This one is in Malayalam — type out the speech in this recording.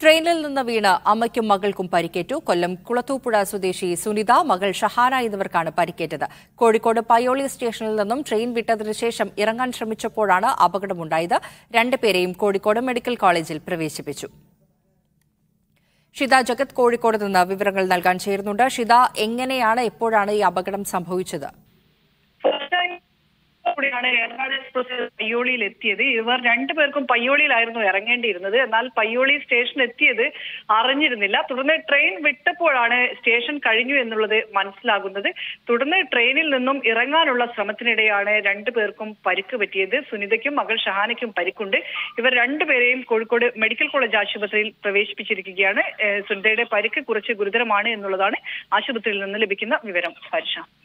ട്രെയിനിൽ നിന്ന് വീണ് അമ്മയ്ക്കും മകൾക്കും പരിക്കേറ്റു കൊല്ലം കുളത്തൂപ്പുഴ സ്വദേശി സുനിത മകൾ ഷഹാന എന്നിവർക്കാണ് പരിക്കേറ്റത് കോഴിക്കോട് പയ്യോളി സ്റ്റേഷനിൽ നിന്നും ട്രെയിൻ വിട്ടതിനു ശേഷം ഇറങ്ങാൻ ശ്രമിച്ചപ്പോഴാണ് അപകടമുണ്ടായത് രണ്ടുപേരെയും കോഴിക്കോട് മെഡിക്കൽ കോളേജിൽ പ്രവേശിപ്പിച്ചു ഷിത ജഗത് കോഴിക്കോട് നിന്ന് വിവരങ്ങൾ നൽകാൻ ചേരുന്നുണ്ട് ഷിത എങ്ങനെയാണ് എപ്പോഴാണ് ഈ അപകടം സംഭവിച്ചത് കൂടിയാണ് എറണാകുളം എക്സ്പ്രസ് പയ്യോളിയിൽ എത്തിയത് ഇവർ രണ്ടുപേർക്കും പയ്യോളിയിലായിരുന്നു ഇറങ്ങേണ്ടിയിരുന്നത് എന്നാൽ പയ്യോളി സ്റ്റേഷൻ എത്തിയത് അറിഞ്ഞിരുന്നില്ല തുടർന്ന് ട്രെയിൻ വിട്ടപ്പോഴാണ് സ്റ്റേഷൻ കഴിഞ്ഞു എന്നുള്ളത് മനസ്സിലാകുന്നത് തുടർന്ന് ട്രെയിനിൽ നിന്നും ഇറങ്ങാനുള്ള ശ്രമത്തിനിടെയാണ് രണ്ടുപേർക്കും പരിക്ക് പറ്റിയത് സുനിതയ്ക്കും മകൾ ഷഹാനയ്ക്കും പരിക്കുണ്ട് ഇവർ രണ്ടുപേരെയും കോഴിക്കോട് മെഡിക്കൽ കോളേജ് ആശുപത്രിയിൽ പ്രവേശിപ്പിച്ചിരിക്കുകയാണ് ഏഹ് സുനിതയുടെ പരിക്ക് കുറച്ച് ഗുരുതരമാണ് എന്നുള്ളതാണ് ആശുപത്രിയിൽ നിന്ന് ലഭിക്കുന്ന വിവരം ഹർഷ